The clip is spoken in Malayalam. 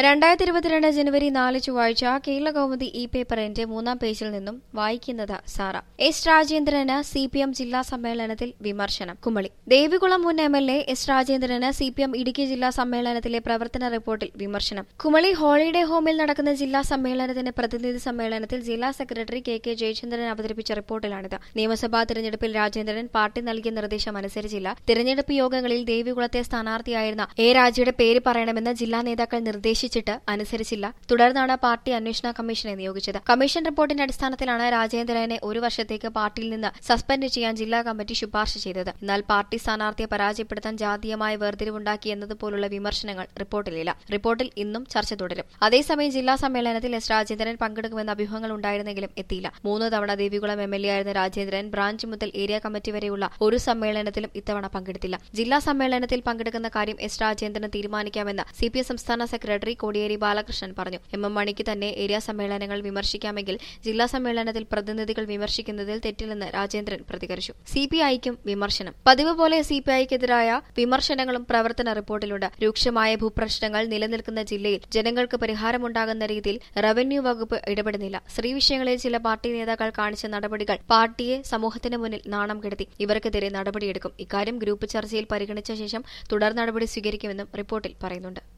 രണ്ടായിരത്തി ഇരുപത്തിരണ്ട് ജനുവരി നാല് ചൊവ്വാഴ്ച കേരള കൗമുദി ഇ പേപ്പറിന്റെ മൂന്നാം പേജിൽ നിന്നും വായിക്കുന്നത് സാറ എസ് രാജേന്ദ്രന് സി പി എം ജില്ലാ സമ്മേളനത്തിൽ വിമർശനം കുമളി ദേവികുളം മുൻ എം എൽ എ എസ് രാജേന്ദ്രന് സി പി എം ഇടുക്കി ജില്ലാ സമ്മേളനത്തിലെ പ്രവർത്തന റിപ്പോർട്ടിൽ വിമർശനം കുമളി ഹോളിഡേ ഹോമിൽ നടക്കുന്ന ജില്ലാ സമ്മേളനത്തിന്റെ പ്രതിനിധി സമ്മേളനത്തിൽ ജില്ലാ സെക്രട്ടറി കെ കെ ജയചന്ദ്രൻ അവതരിപ്പിച്ച റിപ്പോർട്ടിലാണിത് നിയമസഭാ തിരഞ്ഞെടുപ്പിൽ രാജേന്ദ്രൻ പാർട്ടി നൽകിയ നിർദ്ദേശം അനുസരിച്ചില്ല തിരഞ്ഞെടുപ്പ് യോഗങ്ങളിൽ ദേവികുളത്തെ സ്ഥാനാർത്ഥിയായിരുന്ന എ രാജയുടെ പേര് പറയണമെന്ന് ജില്ലാ നേതാക്കൾ നിർദ്ദേശിച്ചിട്ട് അനുസരിച്ചില്ല തുടർന്നാണ് പാർട്ടി അന്വേഷണ കമ്മീഷനെ നിയോഗിച്ചത് കമ്മീഷൻ റിപ്പോർട്ടിന്റെ അടിസ്ഥാനത്തിലാണ് രാജേന്ദ്രനെ ഒരു വർഷത്തേക്ക് പാർട്ടിയിൽ നിന്ന് സസ്പെൻഡ് ചെയ്യാൻ ജില്ലാ കമ്മിറ്റി ശുപാർശ ചെയ്തത് എന്നാൽ പാർട്ടി സ്ഥാനാർത്ഥിയെ പരാജയപ്പെടുത്താൻ ജാതീയമായ വേർതിരിവുണ്ടാക്കി എന്നതുപോലുള്ള വിമർശനങ്ങൾ റിപ്പോർട്ടിലില്ല റിപ്പോർട്ടിൽ ഇന്നും ചർച്ച തുടരും അതേസമയം ജില്ലാ സമ്മേളനത്തിൽ എസ് രാജേന്ദ്രൻ പങ്കെടുക്കുമെന്ന അഭ്യൂഹങ്ങൾ ഉണ്ടായിരുന്നെങ്കിലും എത്തിയില്ല മൂന്ന് തവണ ദേവികുളം എം എൽ എ ആയിരുന്ന രാജേന്ദ്രൻ ബ്രാഞ്ച് മുതൽ ഏരിയ കമ്മിറ്റി വരെയുള്ള ഒരു സമ്മേളനത്തിലും ഇത്തവണ പങ്കെടുത്തില്ല ജില്ലാ സമ്മേളനത്തിൽ പങ്കെടുക്കുന്ന കാര്യം എസ് രാജേന്ദ്രൻ തീരുമാനിക്കാമെന്ന് സി പി എം സംസ്ഥാന സെക്രട്ടറി കോടിയേരി ബാലകൃഷ്ണൻ പറഞ്ഞു എം എം മണിക്ക് തന്നെ ഏരിയ സമ്മേളനങ്ങൾ വിമർശിക്കാമെങ്കിൽ ജില്ലാ സമ്മേളനത്തിൽ പ്രതിനിധികൾ വിമർശിക്കുന്നതിൽ തെറ്റില്ലെന്ന് രാജേന്ദ്രൻ പ്രതികരിച്ചു സി പി ഐക്കും വിമർശനം പതിവ് പോലെ സി പി ഐക്കെതിരായ വിമർശനങ്ങളും പ്രവർത്തന റിപ്പോർട്ടിലുണ്ട് രൂക്ഷമായ ഭൂപ്രശ്നങ്ങൾ നിലനിൽക്കുന്ന ജില്ലയിൽ ജനങ്ങൾക്ക് പരിഹാരമുണ്ടാകുന്ന രീതിയിൽ റവന്യൂ വകുപ്പ് ഇടപെടുന്നില്ല സ്ത്രീ വിഷയങ്ങളിൽ ചില പാർട്ടി നേതാക്കൾ കാണിച്ച നടപടികൾ പാർട്ടിയെ സമൂഹത്തിന് മുന്നിൽ നാണം കെടുത്തി ഇവർക്കെതിരെ നടപടിയെടുക്കും ഇക്കാര്യം ഗ്രൂപ്പ് ചർച്ചയിൽ പരിഗണിച്ച ശേഷം തുടർ നടപടി സ്വീകരിക്കുമെന്നും റിപ്പോർട്ടിൽ പറയുന്നുണ്ട്